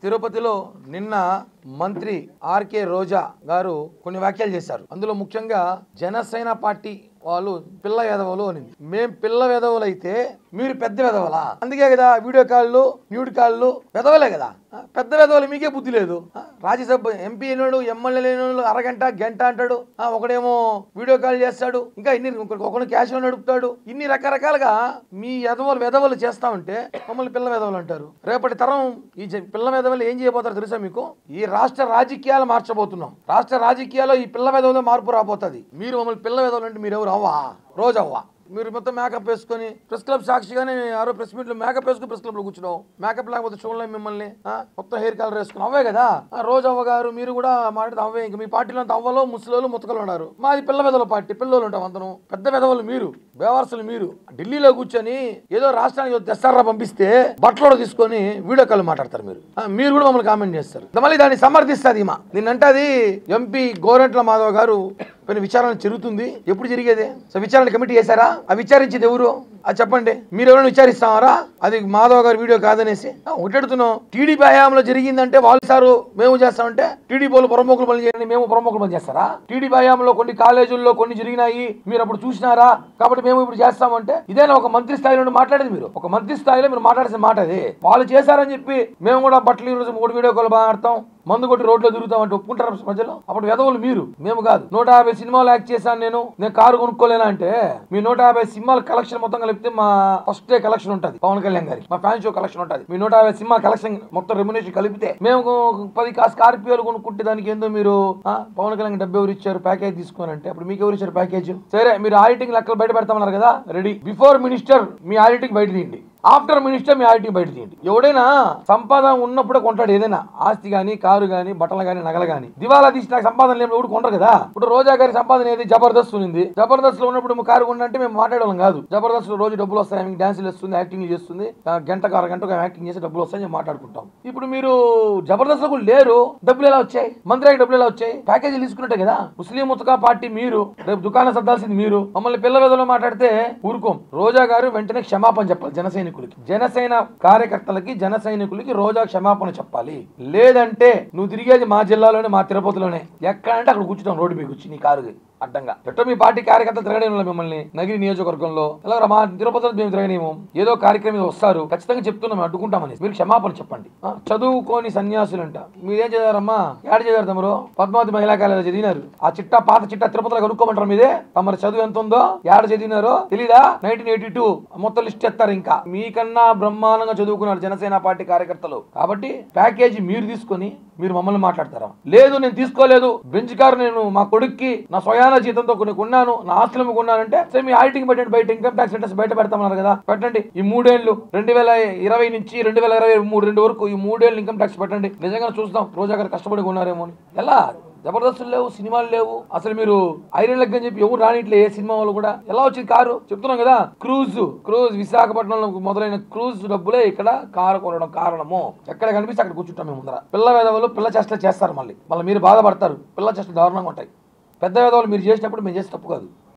తిరుపతిలో నిన్న మంత్రి ఆర్కే రోజా గారు కొన్ని వ్యాఖ్యలు చేశారు అందులో ముఖ్యంగా జనసేన పార్టీ వాళ్ళు పిల్ల వెధవలు అనింది మేం పిల్ల వెధవలు అయితే మీరు పెద్ద వెధవలా అందుకే కదా వీడియో కాళ్ళు న్యూడ్ కాళ్ళు వెధవలే కదా ఆ, పెద్ద వెధవలు మీకే బుద్ధి లేదు ఆ, రాజ్యసభ ఎంపీ అయినాడు ఎమ్మెల్యే లేనివాడు అరగంట గంట అంటాడు ఆ, ఒకడేమో వీడియో కాల్ చేస్తాడు ఇంకా ఇన్ని ఒకడు క్యాష్ నడుపుతాడు ఇన్ని రకరకాలుగా మీ వెధవలు వెధవలు చేస్తా ఉంటే మమ్మల్ని పిల్ల వెధవలు అంటారు రేపటి తరం ఈ జ- పిల్ల వెధవలు ఏం చేయబోతారు తెలుసా మీకు ఈ రాష్ట్ర రాజకీయాలు మార్చబోతున్నాం రాష్ట్ర రాజకీయాల్లో ఈ పిల్ల వెధవలో మార్పు రాబోతుంది మీరు మమ్మల్ని పిల్ల వెధవలు అంటే మీరు ఎవరు అవ్వా రోజు అవ్వా మీరు మొత్తం మేకప్ వేసుకొని ప్రెస్ క్లబ్ సాక్షిగానే ఆరో ప్రెస్ మీట్ లో మేకప్ వేసుకుని ప్రెస్ క్లబ్ లో కూర్చున్నావు మేకప్ లేకపోతే చూడలేం మిమ్మల్ని ఆ, మొత్తం హెయిర్ కలర్ వేసుకుని అవే కదా ఆ, రోజు అవ్వ గారు మీరు కూడా మాట్లాడితే అవే ఇంకా మీ పార్టీలో అంత అవ్వలో ముసలోలు ముతకలు ఉన్నారు మాది పిల్ల వెదల పార్టీ పిల్లలు ఉంటాం అంతను పెద్ద వెదవలు మీరు బేవర్సులు మీరు ఢిల్లీలో కూర్చొని ఏదో రాష్ట్రానికి తెస్తారా పంపిస్తే బట్టలు తీసుకొని వీడియో కాల్ మాట్లాడతారు మీరు ఆ, మీరు కూడా మమ్మల్ని కామెంట్ చేస్తారు మళ్ళీ దాన్ని సమర్థిస్తుంది ఈమా నిన్నంటే అది ఎంపీ గోరంట్ల మాధవ్ గారు పైన విచారణ జరుగుతుంది ఎప్పుడు జరిగేది సో విచారణ కమిటీ చేశారా ఆ విచారించేది ఎవరు అది చెప్పండి మీరు ఎవరైనా విచారిస్తారా అది మాధవ్ గారి వీడియో కాదనేసి ఆ, ఒకటి అడుగుతున్నాం టీడీపీ హయాంలో జరిగిందంటే వాళ్ళు సారు మేము చేస్తామంటే టీడీపీ వాళ్ళు ప్రముఖులు పని చేయండి మేము ప్రముఖులు పని చేస్తారా టీడీపీ హయాంలో కొన్ని కాలేజీల్లో కొన్ని జరిగినాయి మీరు అప్పుడు చూసినారా కాబట్టి మేము ఇప్పుడు చేస్తామంటే ఇదేనా ఒక మంత్రి స్థాయిలో నుండి మాట్లాడేది మీరు ఒక మంత్రి స్థాయిలో మీరు మాట్లాడాల్సిన మాట అది వాళ్ళు చేశారని చెప్పి మేము కూడా బట్టలు ఈ రోజు మూడు వీడియో కాల్ మాట్లాడతాం మందు కొట్టి రోడ్లో తిరుగుతాం అంటే ఒప్పుకుంటారు ప్రజలు అప్పుడు వెదవులు మీరు మేము కాదు నూట యాభై సినిమాలు యాక్ట్ చేశాను నేను నేను కారు కొనుక్కోలేనా అంటే మీ నూట యాభై సినిమాల కలెక్షన్ మొత్తం కలిపితే మా ఫస్ట్ డే కలెక్షన్ ఉంటుంది పవన్ కళ్యాణ్ గారి మా ఫ్యాన్ షో కలెక్షన్ ఉంటుంది మీ నూట యాభై సినిమా కలెక్షన్ మొత్తం రెమ్యునేషన్ కలిపితే మేము పది కా- స్కార్పియోలు కొనుక్కుంటే దానికి ఏందో మీరు ఆ, పవన్ కళ్యాణ్ డబ్బు ఎవరు ఇచ్చారు ప్యాకేజ్ తీసుకోనంటే అప్పుడు మీకు ఎవరు ఇచ్చారు ప్యాకేజ్ సరే మీరు ఆడిటింగ్ లెక్కలు బయట పెడతామన్నారు కదా రెడీ బిఫోర్ మినిస్టర్ మీ ఆడిటింగ్ బయట తీయండి ఆఫ్టర్ మినిస్టర్ మీ ఆడిటింగ్ బయట తీయండి ఎవడైనా సంపాదన ఉన్నప్పుడే కొంటాడు ఏదైనా ఆస్తి గాని కారు గాని బట్టలు గాని నగలు గాని దివాలా తీసి నాకు సంపాదన లేని ఎవడు కొంటారు కదా ఇప్పుడు రోజా గారి సంపాదన ఏది జబర్దస్త్ ఉంది జబర్దస్త్ లో ఉన్నప్పుడు మా కారు కొన్నా అంటే మేము మాట్లాడేవాళ్ళం కాదు జబర్దస్త్ లో రోజు డబ్బులు వస్తాయి ఆమెకి డాన్సులు వేస్తుంది యాక్టింగ్ చేస్తుంది ఆ, గంటకు అర గంటకు యాక్టింగ్ చేసి డబ్బులు వస్తాయని చెప్పి మాట్లాడుకుంటాం ఇప్పుడు మీరు జబర్దస్త్ లో కూడా లేరు డబ్బులు ఎలా వచ్చాయి మంత్రికి డబ్బులు ఎలా వచ్చాయి ప్యాకేజీలు తీసుకున్నట్టే కదా ముస్లిం ముతకా పార్టీ మీరు రేపు దుకాణం సర్దాల్సింది మీరు మమ్మల్ని పిల్ల వెదలో మాట్లాడితే ఊరుకోం రోజా గారు వెంటనే క్షమాపణ చెప్పాలి జన సైనికులకి జనసేన కార్యకర్తలకి జన సైనికులకి రోజా క్షమాపణ చెప్పాలి లేదంటే నువ్వు తిరిగేది మా జిల్లాలోనే మా తిరుపతిలోనే ఎక్కడంటే అక్కడ కూర్చుంటాం రోడ్డు మీద కూర్చుని నీ కారు అడ్డంగా ఎట్టో మీ పార్టీ కార్యకర్తలు తిరగడం మిమ్మల్ని నగిరి నియోజకవర్గంలో ఎలా మా తిరుపతిలో మేము తిరగనేమో ఏదో కార్యక్రమం మీద వస్తారు ఖచ్చితంగా చెప్తున్నాం మేము అడ్డుకుంటామని మీరు క్షమాపణ చెప్పండి ఆ, చదువుకోని సన్యాసులంట మీరేం చదివారమ్మా ఏడ చదివారు తమరు పద్మావతి మహిళా కాలేజీ చదివినారు ఆ చిట్టా పాత చిట్టా తిరుపతిలో కనుక్కోమంటారు మీదే తమరు చదువు ఎంత ఉందో ఏడ చదివినారో తెలీదా నైన్టీన్ ఎయిటీ టూ మొత్తం లిస్ట్ ఎత్తారు ఇంకా మీకన్నా బ్రహ్మాండంగా చదువుకున్నారు జనసేన పార్టీ కార్యకర్తలు కాబట్టి ప్యాకేజీ మీరు తీసుకొని మీరు మమ్మల్ని మాట్లాడతారా లేదు నేను తీసుకోలేదు బెంచ్ కారు నేను మా కొడుక్కి నా స్వయాన జీతంతో కొన్ని కొన్నాను నా ఆస్తులు కొన్నానంటే సరే మీ ఆడిటింగ్ పెట్టండి బయట ఇన్కమ్ ట్యాక్స్ రిటర్న్స్ బయట పెడతామన్నారు కదా పెట్టండి ఈ మూడేళ్లు రెండు వేల ఇరవై నుంచి రెండు వేల ఇరవై మూడు రెండు వరకు ఈ మూడేళ్ళు ఇన్కమ్ ట్యాక్స్ పెట్టండి నిజంగా చూస్తాం రోజా గారు కష్టపడి కొన్నారేమో అని ఎలా జబర్దస్తులు లేవు సినిమాలు లేవు అసలు మీరు ఐరన్ లెగ్ అని చెప్పి ఎవరు రానిట్లే ఏ సినిమా వాళ్ళు కూడా ఎలా వచ్చింది కారు చెప్తున్నాం కదా క్రూజ్ క్రూజ్ విశాఖపట్నంలో మొదలైన క్రూజ్ డబ్బులే ఇక్కడ కారు కొనడం కారణము ఎక్కడ కనిపిస్తే అక్కడ కూర్చుంటాం మేము ముందర పిల్ల వేదవులు పిల్ల చేష్టలు చేస్తారు మళ్ళీ మళ్ళీ మీరు బాధపడతారు పిల్ల చేష్టలు దారుణంగా ఉంటాయి పెద్ద వేదవులు మీరు చేసినప్పుడు మేము చేసి తప్పు కాదు